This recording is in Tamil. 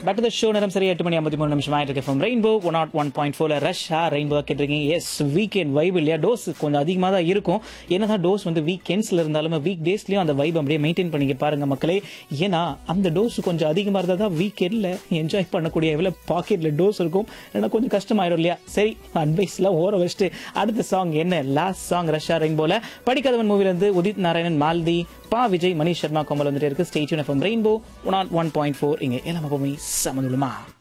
பேக் டு த ஷோ நேரம் சரியா எட்டு மணி ஐம்பத்தி மூணு நிமிஷம் ஆயிட்டு இருக்கு rainbow one nought one point ஃபோர்ல ரஷ்ஷா ரெயின்போ கேட்டிருக்கீங்க எஸ் வீக்கெண்ட் வைப் இல்லையா டோஸ் கொஞ்சம் அதிகமாக தான் இருக்கும் என்னதான் டோஸ் வந்து வீக்கெண்ட்ஸ்ல இருந்தாலும் வீக் டேஸ்லயும் அந்த வைப் அப்படியே மெயின்டைன் பண்ணிக்க பாருங்க மக்களே ஏன்னா அந்த டோஸ் கொஞ்சம் அதிகமாக இருந்தால் தான் வீக்கெண்ட்ல என்ஜாய் பண்ணக்கூடிய எவ்வளோ பாக்கெட்ல டோஸ் இருக்கும் ஏன்னா கொஞ்சம் கஷ்டமாயிடும் இல்லையா சரி அட்வைஸ்லாம் ஓர வச்சுட்டு அடுத்த சாங் என்ன லாஸ்ட் சாங் ரஷ்ஷா ரெயின்போல படிக்காதவன் மூவில இருந்து உதித் நாராயணன் மால்தி பா விஜய் மணிஷ் சர்மா கோமல் வந்துட்டு இருக்கு stay tuned FM Rainbow one one point four இங்கே எல்லாம் எப்பவுமே சமந்துடுமா